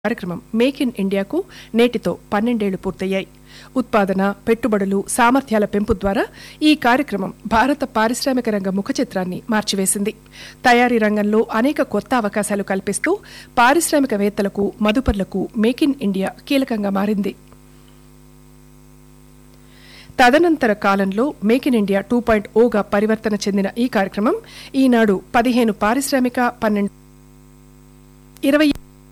కార్యక్రమం make in ఇండియాకు నేటితో పన్నెండేళ్లు పూర్తయ్యాయి ఉత్పాదన పెట్టుబడులు సామర్థ్యాల పెంపు ద్వారా ఈ కార్యక్రమం భారత పారిశ్రామిక రంగ ముఖ చిత్రాన్ని మార్చివేసింది తయారీ రంగంలో అనేక కొత్త అవకాశాలు కల్పిస్తూ పారిశ్రామికవేత్తలకు మదుపర్లకు మేక్ ఇన్ ఇండియా కీలకంగా మారింది తదనంతర కాలంలో make in India two point ఓగా పరివర్తన చెందిన ఈ కార్యక్రమం ఈనాడు పదిహేను పారిశ్రామిక పన్నెండు ఇరవై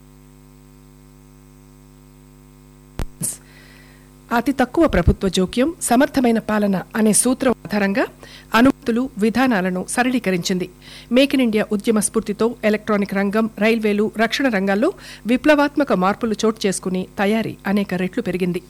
అతి తక్కువ ప్రభుత్వ జోక్యం సమర్థమైన పాలన అనే సూత్రం ఆధారంగా అనుమతులు విధానాలను సరళీకరించింది మేక్ ఇన్ ఇండియా ఉద్యమ స్ఫూర్తితో ఎలక్ట్రానిక్ రంగం రైల్వేలు రక్షణ రంగాల్లో విప్లవాత్మక మార్పులు చోటు చేసుకుని తయారీ అనేక రెట్లు పెరిగింది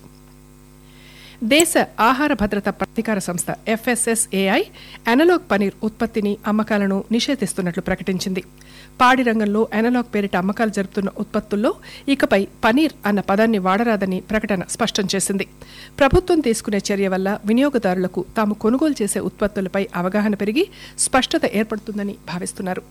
దేశ ఆహార భద్రత ప్రాధికార సంస్థ ఎఫ్ఎస్ఎస్ఏఐ అనలాగ్ పనీర్ ఉత్పత్తిని అమ్మకాలను నిషేధిస్తున్నట్లు ప్రకటించింది పాడి రంగంలో అనలాగ్ పేరిట అమ్మకాలు జరుపుతున్న ఉత్పత్తుల్లో ఇకపై పనీర్ అన్న పదాన్ని వాడరాదని ప్రకటన స్పష్టం చేసింది ప్రభుత్వం తీసుకునే చర్య వల్ల వినియోగదారులకు తాము కొనుగోలు చేసే ఉత్పత్తులపై అవగాహన పెరిగి స్పష్టత ఏర్పడుతుందని భావిస్తున్నారు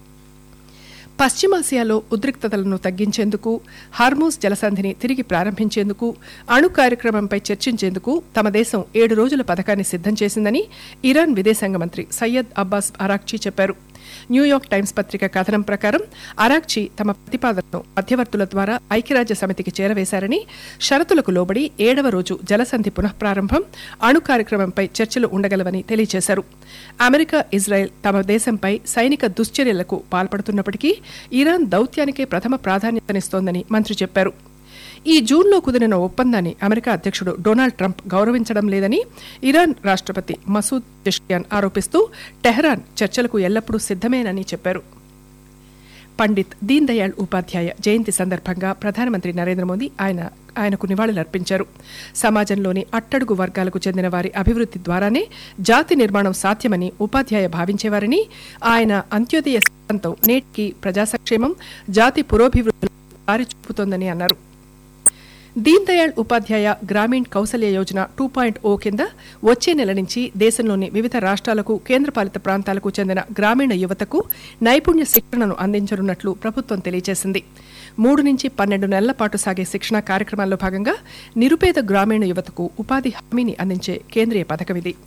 పశ్చిమాసియాలో ఉద్రిక్తతలను తగ్గించేందుకు హార్మూస్ జలసంధిని తిరిగి ప్రారంభించేందుకు అణు కార్యక్రమంపై చర్చించేందుకు తమ దేశం ఏడు రోజుల పథకాన్ని సిద్దం చేసిందని ఇరాన్ విదేశాంగ మంత్రి సయ్యద్ అబ్బాస్ అరాక్చీ చెప్పారు న్యూయార్క్ టైమ్స్ పత్రిక కథనం ప్రకారం అరాక్చీ తమ ప్రతిపాదనను మధ్యవర్తుల ద్వారా ఐక్యరాజ్య సమితికి చేరవేశారని షరతులకు లోబడి ఏడవ రోజు జలసంధి పునఃప్రారంభం అణు కార్యక్రమంపై చర్చలు ఉండగలవని తెలియజేశారు అమెరికా ఇజ్రాయెల్ తమ దేశంపై సైనిక దుశ్చర్యలకు పాల్పడుతున్నప్పటికీ ఇరాన్ దౌత్యానికే ప్రథమ ప్రాధాన్యతనిస్తోందని మంత్రి చెప్పారు ఈ జూన్లో కుదిరిన ఒప్పందాన్ని అమెరికా అధ్యక్షుడు డొనాల్డ్ ట్రంప్ గౌరవించడం లేదని ఇరాన్ రాష్ట్రపతి మసూద్ జెష్కియాన్ ఆరోపిస్తూ టెహ్రాన్ చర్చలకు ఎల్లప్పుడూ సిద్దమేనని చెప్పారు పండిత్ దీన్ దయాళ్ ఉపాధ్యాయ జయంతి సందర్భంగా ప్రధానమంత్రి నరేంద్ర మోదీ ఆయన ఆయనకు నివాళులర్పించారు సమాజంలోని అట్టడుగు వర్గాలకు చెందిన వారి అభివృద్ధి ద్వారానే జాతి నిర్మాణం సాధ్యమని ఉపాధ్యాయ భావించేవారని ఆయన అంత్యోదయ సిద్ధాంతం నేటికి ప్రజా సంక్షేమం జాతి పురోభివృద్ధి దారి చూపుతోందని అన్నారు Deen Dayal Upadhyaya Grameen Kaushalya Yojana two point O కింద వచ్చే నెల నుంచి దేశంలోని వివిధ రాష్ట్రాలకు కేంద్రపాలిత ప్రాంతాలకు చెందిన గ్రామీణ యువతకు నైపుణ్య శిక్షణను అందించనున్నట్లు ప్రభుత్వం తెలియజేసింది మూడు నుంచి పన్నెండు నెలల పాటు సాగే శిక్షణ కార్యక్రమాల్లో భాగంగా నిరుపేద గ్రామీణ యువతకు ఉపాధి హామీని అందించే కేంద్రీయ పథకం ఇది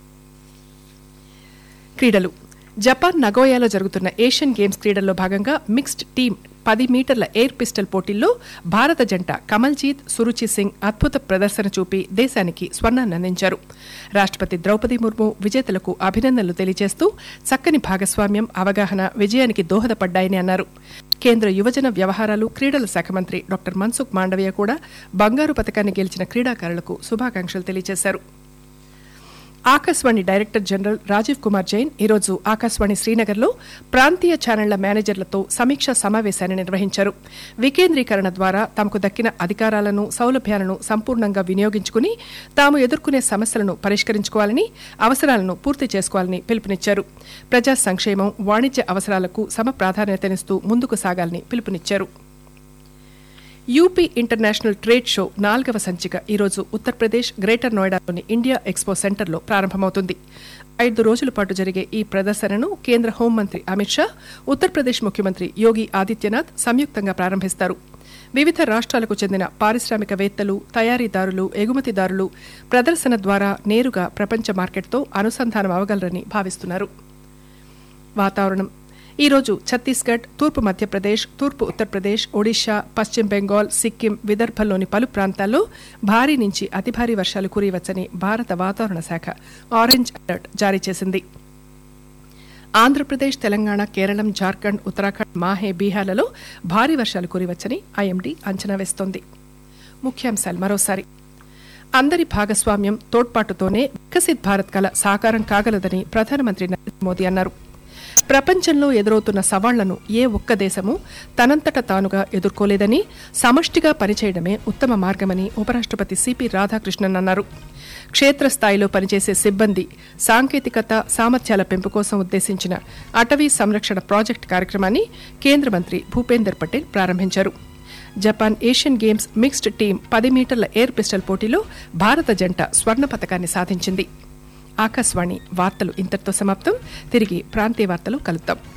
క్రీడలు జపాన్ నగోయాలో జరుగుతున్న ఏషియన్ గేమ్స్ క్రీడల్లో భాగంగా మిక్స్డ్ టీమ్ పది మీటర్ల ఎయిర్ పిస్టల్ పోటీల్లో భారత జంట కమల్జీత్ సురుచి సింగ్ అద్భుత ప్రదర్శన చూపి దేశానికి స్వర్ణాన్ని అందించారు రాష్ట్రపతి ద్రౌపది ముర్ము విజేతలకు అభినందనలు తెలియజేస్తూ చక్కని భాగస్వామ్యం అవగాహన విజయానికి దోహదపడ్డాయని అన్నారు కేంద్ర యువజన వ్యవహారాలు క్రీడల శాఖ మంత్రి డాక్టర్ మన్సుఖ్ మాండవీయ కూడా బంగారు పథకాన్ని గెలిచిన క్రీడాకారులకు శుభాకాంక్షలు తెలియజేశారు ఆకాశవాణి డైరెక్టర్ జనరల్ రాజీవ్ కుమార్ జైన్ ఈరోజు ఆకాశవాణి శ్రీనగర్లో ప్రాంతీయ ఛానళ్ల మేనేజర్లతో సమీక్షా సమావేశాన్ని నిర్వహించారు వికేంద్రీకరణ ద్వారా తమకు దక్కిన అధికారాలను సౌలభ్యాలను సంపూర్ణంగా వినియోగించుకుని తాము ఎదుర్కొనే సమస్యలను పరిష్కరించుకోవాలని అవసరాలను పూర్తి చేసుకోవాలని పిలుపునిచ్చారు ప్రజా సంక్షేమం వాణిజ్య అవసరాలకు సమ ప్రాధాన్యతనిస్తూ ముందుకు సాగాలని పిలుపునిచ్చారు యూపీ ఇంటర్నేషనల్ ట్రేడ్ షో నాలుగవ సంచిక ఈరోజు ఉత్తరప్రదేశ్ గ్రేటర్ నోయిడాలోని ఇండియా ఎక్స్పో సెంటర్లో ప్రారంభమవుతుంది ఐదు రోజుల పాటు జరిగే ఈ ప్రదర్శనను కేంద్ర హోంమంత్రి అమిత్ షా ఉత్తరప్రదేశ్ ముఖ్యమంత్రి యోగి ఆదిత్యనాథ్ సంయుక్తంగా ప్రారంభిస్తారు వివిధ రాష్ట్రాలకు చెందిన పారిశ్రామికవేత్తలు తయారీదారులు ఎగుమతిదారులు ప్రదర్శన ద్వారా నేరుగా ప్రపంచ మార్కెట్తో అనుసంధానం అవగలరని భావిస్తున్నారు వాతావరణం ఈ రోజు ఛత్తీస్గఢ్ తూర్పు మధ్యప్రదేశ్ తూర్పు ఉత్తరప్రదేశ్ ఒడిషా పశ్చిమ బెంగాల్ సిక్కిం విదర్భల్లోని పలు ప్రాంతాల్లో భారీ నుంచి అతి భారీ వర్షాలు కురియవచ్చని భారత వాతావరణ శాఖ ఆరెంజ్ అలర్ట్ జారీ చేసింది ఆంధ్రప్రదేశ్ తెలంగాణ కేరళం జార్ఖండ్ ఉత్తరాఖండ్ మాహే బీహార్లలో భారీ వర్షాలు కురియవచ్చని ఐఎండీ అంచనా వేస్తోంది ముఖ్యాంశాలు మరోసారి అందరి భాగస్వామ్యం తోడ్పాటుతోనే వికసిత్ భారత్ కల సాకారం కాగలదని ప్రధానమంత్రి నరేంద్ర మోదీ అన్నారు ప్రపంచంలో ఎదురవుతున్న సవాళ్లను ఏ ఒక్క దేశము తనంతట తానుగా ఎదుర్కోలేదని సమష్టిగా పనిచేయడమే ఉత్తమ మార్గమని ఉపరాష్ట్రపతి సిపి రాధాకృష్ణన్ అన్నారు క్షేత్రస్థాయిలో పనిచేసే సిబ్బంది సాంకేతికత సామర్థ్యాల పెంపు కోసం ఉద్దేశించిన అటవీ సంరక్షణ ప్రాజెక్ట్ కార్యక్రమాన్ని కేంద్ర మంత్రి భూపేందర్ పటేల్ ప్రారంభించారు Japan Asian Games mixed team పది మీటర్ల ఎయిర్ పిస్టల్ పోటీలో భారత జంట స్వర్ణ పథకాన్ని సాధించింది ఆకాశవాణి వార్తలు ఇంతటితో సమాప్తం తిరిగి ప్రాంతీయ వార్తలు కలుద్దాం